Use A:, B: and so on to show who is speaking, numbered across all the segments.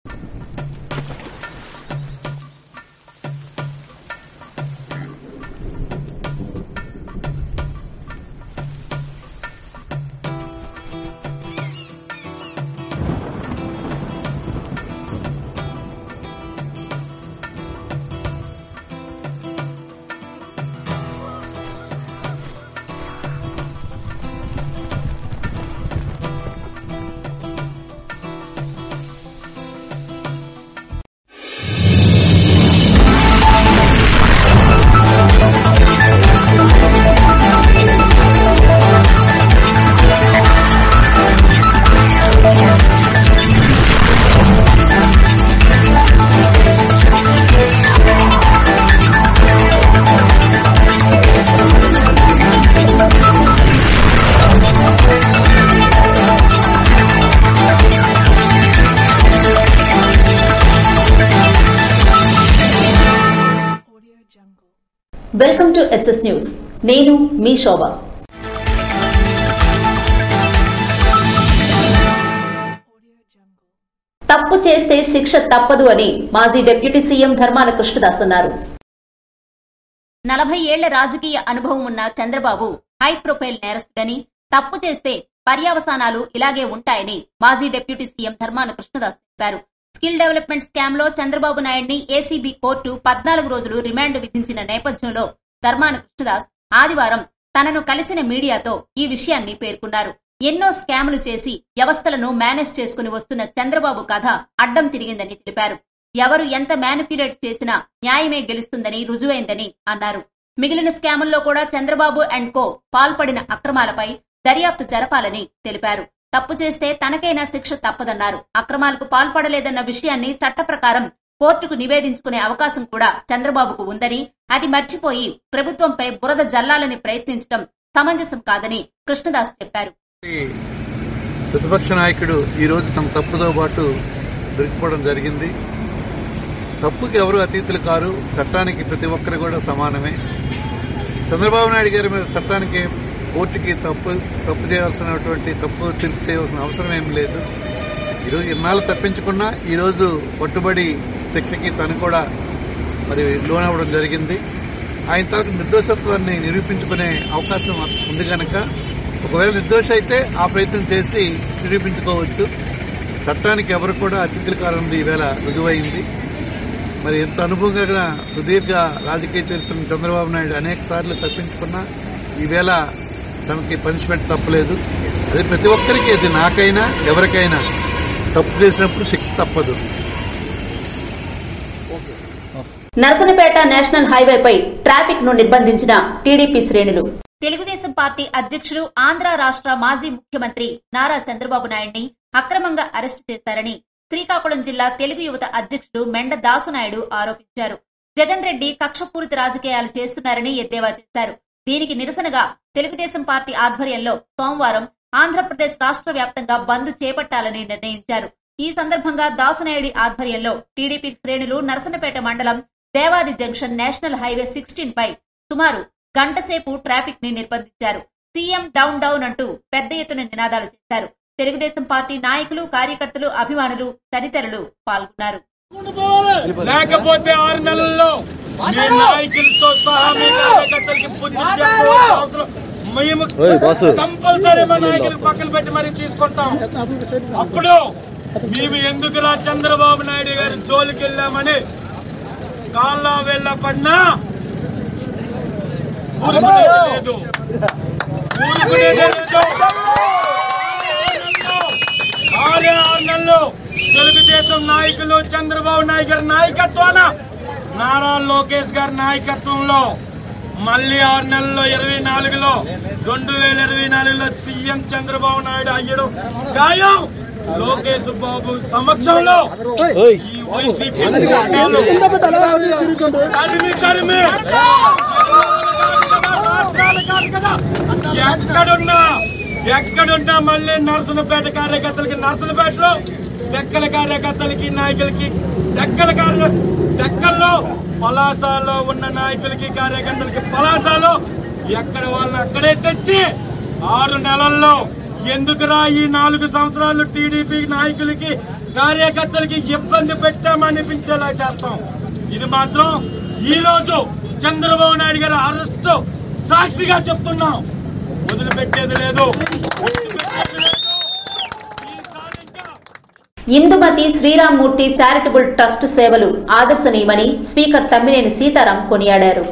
A: Welcome to SS news నేను మీ శోభ తప్పు చేస్తే శిక్ష తప్పదు అని మాజీ డిప్యూటీ సీఎం ధర్మాన కృష్ణదాస్ అన్నారు నలభై ఏళ్ల రాజకీయ అనుభవం ఉన్న చంద్రబాబు హై ప్రొఫైల్ నేరస్తుడని తప్పు చేస్తే పర్యావసానాలు ఇలాగే ఉంటాయని మాజీ డిప్యూటీ సీఎం ధర్మాన కృష్ణదాస్ తెలిపారు స్కిల్ డెవలప్మెంట్ స్కామ్ లో చంద్రబాబు నాయుడిని ఏసీబీ కోర్టు పద్నాలుగు రోజులు రిమాండ్ విధించిన నేపథ్యంలో ధర్మాన కృష్ణదాస్ ఆదివారం తనను కలిసిన మీడియాతో ఈ విషయాన్ని పేర్కొన్నారు ఎన్నో స్కాములు చేసి వ్యవస్థలను మేనేజ్ చేసుకుని వస్తున్న చంద్రబాబు కథ అడ్డం తిరిగిందని తెలిపారు ఎవరు ఎంత మ్యానిపులేట్ చేసినా న్యాయమే గెలుస్తుందని రుజువైందని అన్నారు మిగిలిన స్కాముల్లో కూడా చంద్రబాబు అండ్ కో పాల్పడిన అక్రమాలపై దర్యాప్తు జరపాలని తెలిపారు తప్పు చేస్తే తనకైనా శిక్ష తప్పదన్నారు అక్రమాలకు పాల్పడలేదన్న విషయాన్ని చట్ట ప్రకారం కోర్టుకు నివేదించుకునే అవకాశం కూడా చంద్రబాబుకు ఉందని అది మర్చిపోయి ప్రభుత్వంపై బురద జల్లాలని ప్రయత్నించడం సమంజసం కాదని కృష్ణదాస్ చెప్పారు
B: ప్రతిపక్ష నాయకుడు ఈ రోజు తమ తప్పుతో పాటు దొరికిపోవడం జరిగింది తప్పుకి ఎవరు అతీతులు కారు చట్టానికి ప్రతి ఒక్కరు కూడా సమానమే చంద్రబాబు నాయుడు గారి మీద చట్టానికి కోర్టుకి తప్పు తప్పు చేయాల్సినటువంటి తప్పు తిరిగి చేయవలసిన అవసరం ఏం లేదు ఈరోజు ఇన్నాళ్ళు తప్పించుకున్నా ఈరోజు పట్టుబడి శిక్షకి తను కూడా మరి లోనవ్వడం జరిగింది ఆయన తరపు నిర్దోషత్వాన్ని నిరూపించుకునే అవకాశం ఉంది కనుక ఒకవేళ నిర్దోష అయితే ఆ ప్రయత్నం చేసి నిరూపించుకోవచ్చు చట్టానికి ఎవరు కూడా అతిథులు కానుంది ఈవేళ రుజువైంది మరి ఎంత అనుభవం కలిగిన సుదీర్ఘ రాజకీయ చరిత్ర చంద్రబాబు నాయుడు అనేక సార్లు తప్పించుకున్నా ఈవేళ తనకి పనిష్మెంట్ తప్పలేదు అది ప్రతి ఒక్కరికి అది నాకైనా ఎవరికైనా తప్పు చేసినప్పుడు శిక్ష తప్పదు
A: నరసనపేట నేషనల్ హైవేపై ట్రాఫిక్ ను నిర్బంధించిన టీడీపీ శ్రేణులు తెలుగుదేశం పార్టీ అధ్యక్షులు ఆంధ్ర రాష్ట్ర మాజీ ముఖ్యమంత్రి నారా చంద్రబాబు నాయుడిని అక్రమంగా అరెస్టు చేశారని శ్రీకాకుళం జిల్లా తెలుగు యువత అధ్యక్షుడు మెండ దాసునాయుడు ఆరోపించారు జగన్ రెడ్డి కక్షపూరిత రాజకీయాలు చేస్తున్నారని ఎద్దేవా చేశారు దీనికి నిరసనగా తెలుగుదేశం పార్టీ ఆధ్వర్యంలో సోమవారం ఆంధ్రప్రదేశ్ రాష్ట్ర వ్యాప్తంగా బంద్ చేపట్టాలని నిర్ణయించారు ఈ సందర్భంగా దాసునాయుడి ఆధ్వర్యంలో టీడీపీ శ్రేణులు నరసనపేట మండలం Devadi junction national highway sixteen పై సుమారు గంటసేపు ట్రాఫిక్ ని నిర్బంధించారు సీఎం డౌన్ డౌన్ అంటూ పెద్ద ఎత్తున నినాదాలు చేశారు తెలుగుదేశం పార్టీ నాయకులు కార్యకర్తలు అభిమానులు తదితరులు పాల్గొన్నారు
C: లేకపోతే ఆరు నెలల్లో మీ నాయకులతో సహా మీ కార్యకర్తలకి బుద్ధి చెప్పవలసిన అవసరం మేము కంపల్సరీ మా నాయకులకు పక్కన పెట్టి మరీ తీసుకుంటాం అప్పుడు మేము ఎందుకురా చంద్రబాబు నాయుడు గారి జోలికి వెళ్ళామని కాళ్ళ వెళ్ళ పడినా ఊరుకునేది లేదు ఊరుకునేది లేదు ఆరే ఆరు నెలలు తెలుగుదేశం నాయకులు చంద్రబాబు నాయుడు గారి నాయకత్వాన నారా లోకేష్ గారి నాయకత్వంలో మళ్ళీ ఆరు నెలల్లో ఇరవై నాలుగులో రెండు వేల ఇరవై నాలుగులో సీఎం చంద్రబాబు నాయుడు అయ్యడం ఖాయం లోకేష్ బాబు సమక్షంలో ఈ వైసీపీ పార్టీలు తరిమి తరిమి రాష్ట్రాలు కాదు కదా ఎక్కడున్నా ఎక్కడున్నా మళ్ళీ నర్సనపేట కార్యకర్తలకి నర్సనపేటలో డెక్కల కార్యకర్తలకి నాయకులకి డెక్కల కార్య డెక్కల్లో పలాసాలో ఉన్న నాయకులకి కార్యకర్తలకి పలాసాలో ఎక్కడ వాళ్ళని అక్కడే తెచ్చి ఆరు నెలల్లో ఎందుకురా ఈ నాలుగు సంవత్సరాలు టీడీపీ నాయకులకి కార్యకర్తలకి ఇబ్బంది పెట్టామనిపించేలా చేస్తాం ఇది మాత్రం ఈ రోజు చంద్రబాబు నాయుడు గారి అరెస్ట్ సాక్షిగా చెప్తున్నాం వదిలిపెట్టేది లేదు వదిలిపెట్టేది లేదు. ఈసారి ఇంకా
A: ఇందుమతి శ్రీరామ్మూర్తి చారిటబుల్ ట్రస్ట్ సేవలు ఆదర్శనీయమని స్పీకర్ తమ్మినేని సీతారాం కొనియాడారు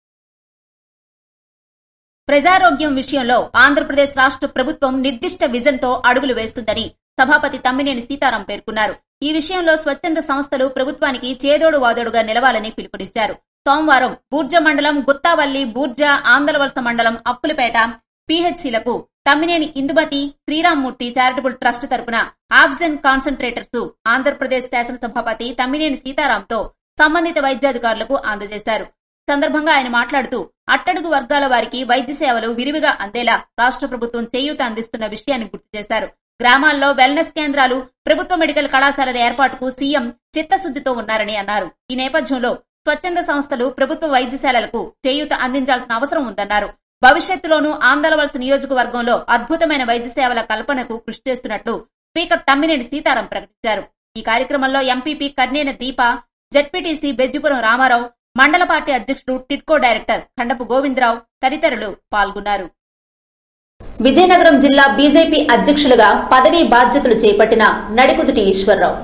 A: ప్రజారోగ్యం విషయంలో ఆంధ్రప్రదేశ్ రాష్ట్ర ప్రభుత్వం నిర్దిష్ట విజన్తో అడుగులు వేస్తుందని సభాపతి తమ్మినేని సీతారాం పేర్కొన్నారు ఈ విషయంలో స్వచ్ఛంద సంస్థలు ప్రభుత్వానికి చేదోడు వాదోడుగా నిలవాలని పిలుపునిచ్చారు సోమవారం బూర్జ మండలం గుత్తావల్లి బూర్జ ఆంధ్రవలస మండలం అప్పులపేట పీహెచ్సీలకు తమ్మినేని ఇందుమతి శ్రీరామ్మూర్తి చారిటబుల్ ట్రస్ట్ తరపున ఆక్సిజన్ కాన్సన్ట్రేటర్స్ ఆంధ్రప్రదేశ్ శాసనసభాపతి తమ్మినేని సీతారాంతో సంబంధిత వైద్యాధికారులకు అందజేశారు సందర్భంగా ఆయన మాట్లాడుతూ అట్టడుగు వర్గాల వారికి వైద్య సేవలు విరివిగా అందేలా రాష్ట్ర ప్రభుత్వం చేయూత అందిస్తున్న విషయాన్ని గుర్తు చేశారు గ్రామాల్లో వెల్నెస్ కేంద్రాలు ప్రభుత్వ మెడికల్ కళాశాలల ఏర్పాటుకు సీఎం చిత్తశుద్దితో ఉన్నారని అన్నారు ఈ నేపథ్యంలో స్వచ్ఛంద సంస్థలు ప్రభుత్వ వైద్యశాలలకు చేయూత అందించాల్సిన అవసరం ఉందన్నారు భవిష్యత్తులోనూ ఆందోళవలస నియోజకవర్గంలో అద్భుతమైన వైద్య సేవల కల్పనకు కృషి చేస్తున్నట్లు స్పీకర్ తమ్మినేని సీతారాం ప్రకటించారు ఈ కార్యక్రమంలో ఎంపీపీ కర్నేన దీప జడ్పీటీసీ బెజ్జిపురం రామారావు మండల పార్టీ అధ్యక్షుడు టిట్కో డైరెక్టర్ ఖండపు గోవిందరావు తదితరులు పాల్గొన్నారు విజయనగరం జిల్లా బీజేపీ అధ్యక్షులుగా పదవీ బాధ్యతలు చేపట్టిన నడికుదుటి ఈశ్వరరావు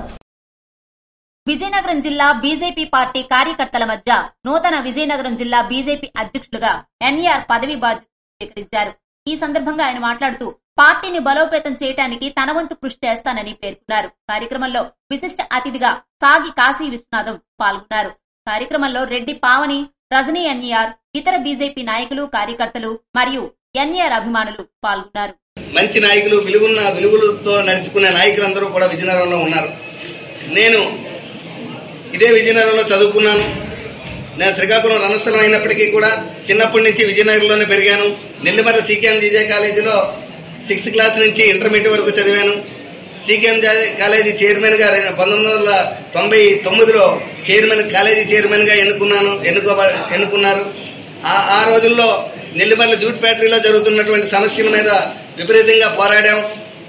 A: విజయనగరం జిల్లా బీజేపీ పార్టీ కార్యకర్తల మధ్య నూతన విజయనగరం జిల్లా బీజేపీ అధ్యక్షులుగా ఎన్ఈఆర్ పదవి బాధ్యతలు స్వీకరించారు ఈ సందర్భంగా ఆయన మాట్లాడుతూ పార్టీని బలోపేతం చేయడానికి తన వంతు కృషి చేస్తానని పేర్కొన్నారు కార్యక్రమంలో విశిష్ట అతిథిగా సాగి కాశీ విశ్వనాథం పాల్గొన్నారు కార్యక్రమంలో రెడ్డి పావని రజనీ ఎన్ఈఆర్ ఇతర బీజేపీ నాయకులు కార్యకర్తలు మరియు ఎన్ఈఆర్ అభిమానులు పాల్గొన్నారు
D: మంచి నాయకులు విలుగున్న విలువలతో నడుచుకునే నాయకులందరూ కూడా విజయనగరంలో ఉన్నారు నేను ఇదే విజయనగరంలో చదువుకున్నాను నేను శ్రీకాకుళం రణస్థలం అయినప్పటికీ కూడా చిన్నప్పటి నుంచి విజయనగరంలోనే పెరిగాను నెల్లిమర్ల సీకేఎం జీజే కాలేజీలో సిక్స్త్ క్లాస్ నుంచి ఇంటర్మీడియట్ వరకు చదివాను సీకేఎం జా- కాలేజీ చైర్మన్గా రెండు- పంతొమ్మిది వందల తొంభై తొమ్మిదిలో చైర్మన్ కాలేజీ చైర్మన్గా ఎన్నుకున్నాను ఎన్నుకోబ ఎన్నుకున్నారు ఆ ఆ రోజుల్లో నెల్లిమర్ల జూట్ ఫ్యాక్టరీలో జరుగుతున్నటువంటి సమస్యల మీద విపరీతంగా పోరాడాం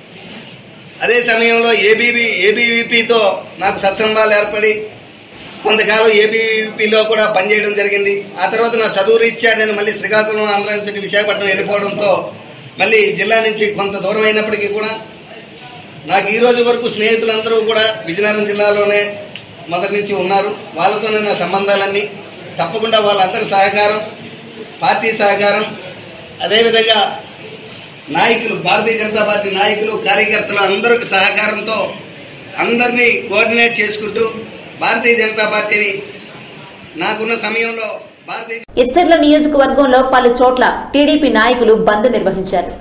D: అదే సమయంలో ఏబీవీ ఏబీవీపీతో నాకు సత్సంబాలు ఏర్పడి కొంతకాలం ఏబీవీపీలో కూడా పనిచేయడం జరిగింది ఆ తర్వాత నా చదువు రీత్యా నేను మళ్ళీ శ్రీకాకుళం ఆంధ్ర నుంచి విశాఖపట్నం వెళ్ళిపోవడంతో మళ్ళీ జిల్లా నుంచి కొంత దూరం అయినప్పటికీ కూడా నాకు ఈ రోజు వరకు స్నేహితులందరూ కూడా విజయనగరం జిల్లాలోనే మొదటి నుంచి ఉన్నారు వాళ్ళతోనే నా సంబంధాలన్నీ తప్పకుండా వాళ్ళందరి సహకారం పార్టీ సహకారం అదేవిధంగా నాయకులు భారతీయ జనతా పార్టీ నాయకులు కార్యకర్తలు అందరికి సహకారంతో అందరినీ కోఆర్డినేట్ చేసుకుంటూ భారతీయ జనతా పార్టీని నాకున్న సమయంలో భారతీయ
A: ఇచ్చర్ల నియోజకవర్గంలో పలు చోట్ల టీడీపీ నాయకులు బంద్ నిర్వహించారు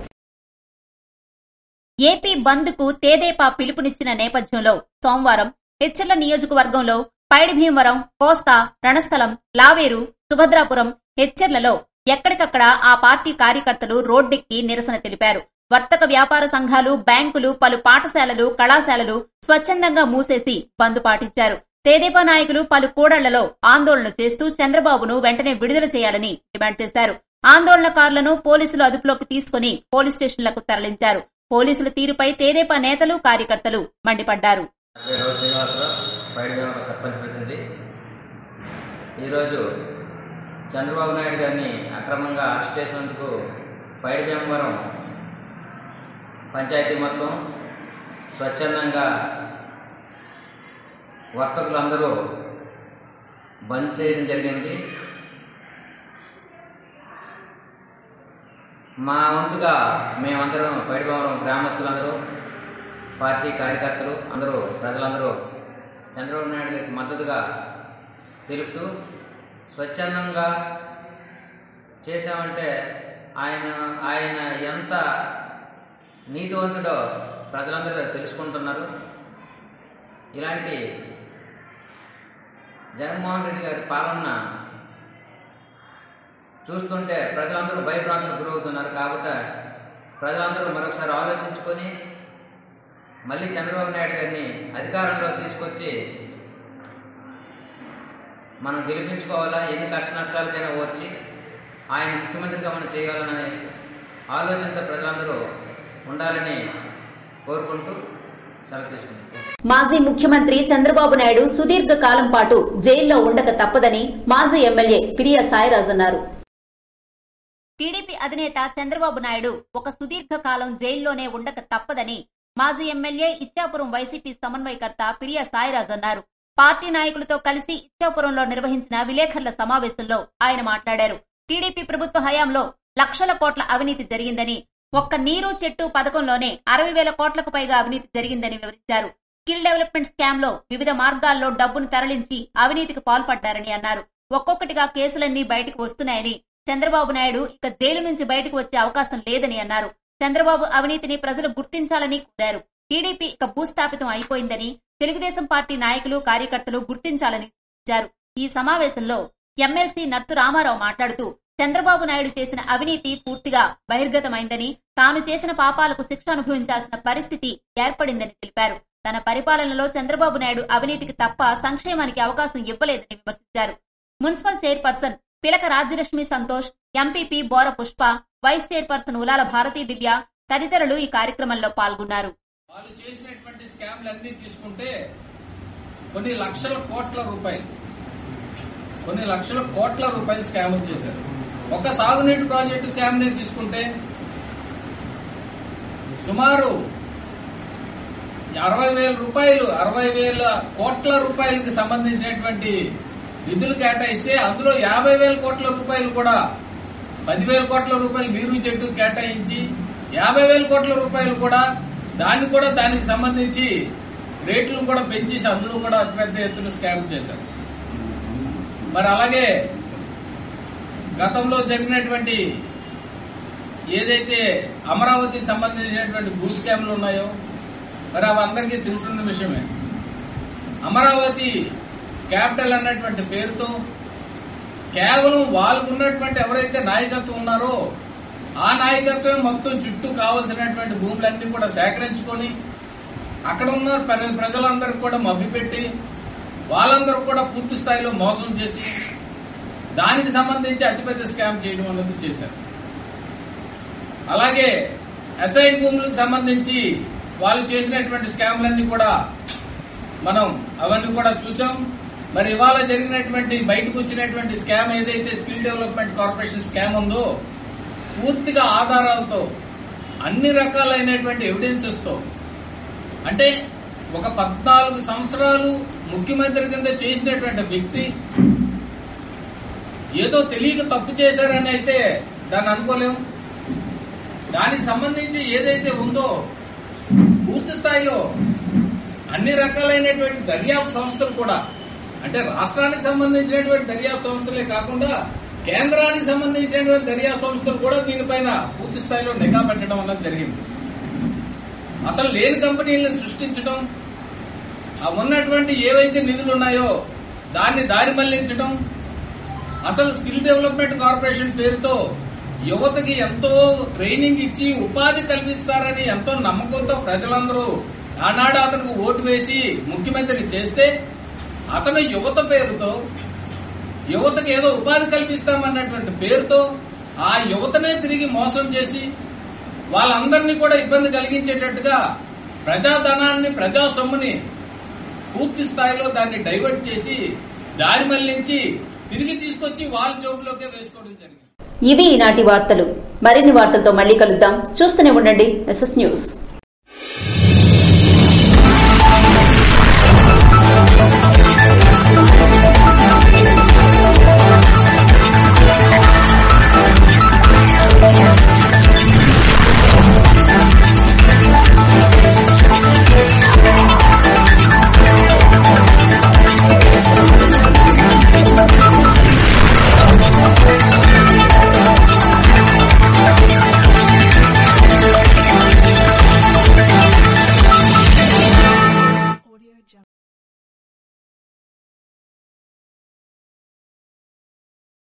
A: ఏపీ బంద్ కు తేదేపా పిలుపునిచ్చిన నేపథ్యంలో సోమవారం ఇచ్చర్ల నియోజకవర్గంలో పైడి భీమవరం కోస్తా రణస్థలం లావేరు సుభద్రాపురం హెచ్చర్లలో ఎక్కడికక్కడ ఆ పార్టీ కార్యకర్తలు రోడ్డెక్కి నిరసన తెలిపారు వర్తక వ్యాపార సంఘాలు బ్యాంకులు పలు పాఠశాలలు కళాశాలలు స్వచ్ఛందంగా మూసేసి బంద్ పాటించారు తేదేపా నాయకులు పలు కూడళ్లలో ఆందోళన చేస్తూ చంద్రబాబును వెంటనే విడుదల చేయాలని డిమాండ్ చేశారు ఆందోళనకారులను పోలీసులు అదుపులోకి తీసుకుని పోలీస్ స్టేషన్లకు తరలించారు పోలీసుల తీరుపై తేదేపా నేతలు కార్యకర్తలు మండిపడ్డారు
E: పేరు శ్రీనివాసరావు పైడిభీమవరం సర్పంచ్ ప్రతినిధి ఈరోజు చంద్రబాబు నాయుడు గారిని అక్రమంగా అరెస్ట్ చేసినందుకు పైడిభీమవరం పంచాయతీ మొత్తం స్వచ్ఛందంగా వర్తకులందరూ బంద్ చేయడం జరిగింది మా వంతుగా మేమందరం పైడిభీమవరం గ్రామస్తులందరూ పార్టీ కార్యకర్తలు అందరూ ప్రజలందరూ చంద్రబాబు నాయుడు గారికి మద్దతుగా తెలుపుతూ స్వచ్ఛందంగా చేశామంటే ఆయన ఆయన ఎంత నీతివంతుడో ప్రజలందరూ తెలుసుకుంటున్నారు ఇలాంటి జగన్మోహన్ రెడ్డి గారి పాలన చూస్తుంటే ప్రజలందరూ భయభ్రాంతులకు గురవుతున్నారు కాబట్టి ప్రజలందరూ మరొకసారి ఆలోచించుకొని మళ్ళీ చంద్రబాబు నాయుడు గారిని అధికారంలో తీసుకొచ్చి మనం గెలిపించుకోవాలా ఎన్ని కష్ట నష్టాలకైనా వచ్చి ఆయన ముఖ్యమంత్రిగా మనం చేయాలనే ఆలోచనతో ప్రజలందరూ ఉండాలని కోరుకుంటూ సెలవు తీసుకుంటాం
A: మాజీ ముఖ్యమంత్రి చంద్రబాబు నాయుడు సుదీర్ఘ కాలం పాటు జైల్లో ఉండక తప్పదని మాజీ ఎమ్మెల్యే పిరియా సాయిరాజ్ అన్నారు టీడీపీ అధినేత చంద్రబాబు నాయుడు ఒక సుదీర్ఘ కాలం జైల్లోనే ఉండక తప్పదని మాజీ ఎమ్మెల్యే ఇచ్చాపురం వైసీపీ సమన్వయకర్త పిరియా సాయిరాజ్ అన్నారు పార్టీ నాయకులతో కలిసి ఇచ్చాపురంలో నిర్వహించిన విలేకరుల సమావేశంలో ఆయన మాట్లాడారు టీడీపీ ప్రభుత్వ హయాంలో లక్షల కోట్ల అవినీతి జరిగిందని ఒక్క నీరు చెట్టు పథకంలోనే అరవై వేల కోట్లకు పైగా అవినీతి జరిగిందని వివరించారు స్కిల్ డెవలప్మెంట్ స్కామ్ లో వివిధ మార్గాల్లో డబ్బును తరలించి అవినీతికి పాల్పడ్డారని అన్నారు ఒక్కొక్కటిగా కేసులన్నీ బయటకు వస్తున్నాయని చంద్రబాబు నాయుడు ఇక జైలు నుంచి బయటకు వచ్చే అవకాశం లేదని అన్నారు చంద్రబాబు అవినీతిని ప్రజలు గుర్తించాలని కోరారు టీడీపీ ఇక భూస్థాపితం అయిపోయిందని తెలుగుదేశం పార్టీ నాయకులు కార్యకర్తలు గుర్తించాలని సూచించారు ఈ సమావేశంలో ఎమ్మెల్సీ నర్తు రామారావు మాట్లాడుతూ చంద్రబాబు నాయుడు చేసిన అవినీతి పూర్తిగా బహిర్గతమైందని తాను చేసిన పాపాలకు శిక్ష అనుభవించాల్సిన పరిస్థితి ఏర్పడిందని తెలిపారు తన పరిపాలనలో చంద్రబాబు నాయుడు అవినీతికి తప్ప సంక్షేమానికి అవకాశం ఇవ్వలేదని విమర్శించారు మున్సిపల్ చైర్పర్సన్ పిలక Rajyalakshmi Santosh MPP Bora Pushpa vice chairperson Ulala Bharathi Divya తదితరులు ఈ కార్యక్రమంలో పాల్గొన్నారు
F: వాళ్ళు చేసినటువంటి స్కామ్లు అన్ని తీసుకుంటే కొన్ని లక్షల కోట్ల రూపాయలు కొన్ని లక్షల కోట్ల రూపాయలు స్కామ్ చేశారు ఒక సాగునీటి ప్రాజెక్టు స్కామ్ నే తీసుకుంటే సుమారు అరవై వేల రూపాయలు అరవై వేల కోట్ల రూపాయలకు సంబంధించినటువంటి నిధులు కేటాయిస్తే అందులో యాభై వేల కోట్ల రూపాయలు కూడా పదివేల కోట్ల రూపాయలు నీరు చెట్టు కేటాయించి యాభై వేల కోట్ల రూపాయలు కూడా దాన్ని కూడా దానికి సంబంధించి రేట్లు కూడా పెంచేసి అందులో కూడా అతిపెద్ద ఎత్తున స్కామ్ చేశారు మరి అలాగే గతంలో జరిగినటువంటి ఏదైతే అమరావతికి సంబంధించినటువంటి భూ స్కామ్లు ఉన్నాయో మరి అవి అందరికీ తెలిసిన విషయమే అమరావతి క్యాపిటల్ అన్నటువంటి పేరుతో కేవలం వాళ్ళకు ఉన్నటువంటి ఎవరైతే నాయకత్వం ఉన్నారో ఆ నాయకత్వం మొత్తం చుట్టూ కావలసినటువంటి భూములన్నీ కూడా సేకరించుకొని అక్కడ ఉన్న ప్ర- ప్రజలందరికీ కూడా మభ్యపెట్టి వాళ్ళందరూ కూడా పూర్తి స్థాయిలో మోసం చేసి దానికి సంబంధించి అతిపెద్ద స్కామ్ చేయడం అనేది చేశారు అలాగే అసైన్ భూములకు సంబంధించి వాళ్ళు చేసినటువంటి స్కామ్లన్నీ కూడా మనం అవన్నీ కూడా చూసాం మరి ఇవాళ జరిగినటువంటి బయటకు వచ్చినటువంటి స్కామ్ ఏదైతే స్కిల్ డెవలప్మెంట్ కార్పొరేషన్ స్కామ్ ఉందో పూర్తిగా ఆధారాలతో అన్ని రకాలైనటువంటి ఎవిడెన్సెస్ తో అంటే ఒక పద్నాలుగు సంవత్సరాలు ముఖ్యమంత్రి కింద చేసినటువంటి వ్యక్తి ఏదో తెలియక తప్పు చేశారని అయితే దాన్ని అనుకోలేం దానికి సంబంధించి ఏదైతే ఉందో పూర్తి స్థాయిలో అన్ని రకాలైనటువంటి దర్యాప్తు సంస్థలు కూడా అంటే రాష్ట్రానికి సంబంధించినటువంటి దర్యాప్తు సంస్థలే కాకుండా కేంద్రానికి సంబంధించినటువంటి దర్యాప్తు సంస్థలు కూడా దీనిపైన పూర్తి స్థాయిలో నిఘా పెట్టడం అన్నది జరిగింది అసలు లేని కంపెనీలను సృష్టించడం ఆ ఉన్నటువంటి ఏవైతే నిధులు ఉన్నాయో దాన్ని దారి మళ్లించడం అసలు స్కిల్ డెవలప్మెంట్ కార్పొరేషన్ పేరుతో యువతకి ఎంతో ట్రైనింగ్ ఇచ్చి ఉపాధి కల్పిస్తారని ఎంతో నమ్మకంతో ప్రజలందరూ ఆనాడు అతనికి ఓటు వేసి ముఖ్యమంత్రి చేస్తే అతను యువత పేరుతో యువతకి ఏదో ఉపాధి కల్పిస్తామన్నటువంటి పేరుతో ఆ యువతనే తిరిగి మోసం చేసి వాళ్ళందరినీ కూడా ఇబ్బంది కలిగించేటట్టుగా ప్రజాధనాన్ని ప్రజా సొమ్ముని పూర్తి స్థాయిలో దాన్ని డైవర్ట్ చేసి దారి మళ్లించి తిరిగి తీసుకొచ్చి వాళ్ళ జోబులోకే వేసుకోవడం జరిగింది
A: ఇవి ఈనాటి వార్తలు మరిన్ని వార్తలతో మళ్ళీ కలుద్దాం చూస్తూనే ఉండండి ఎస్ఎస్ న్యూస్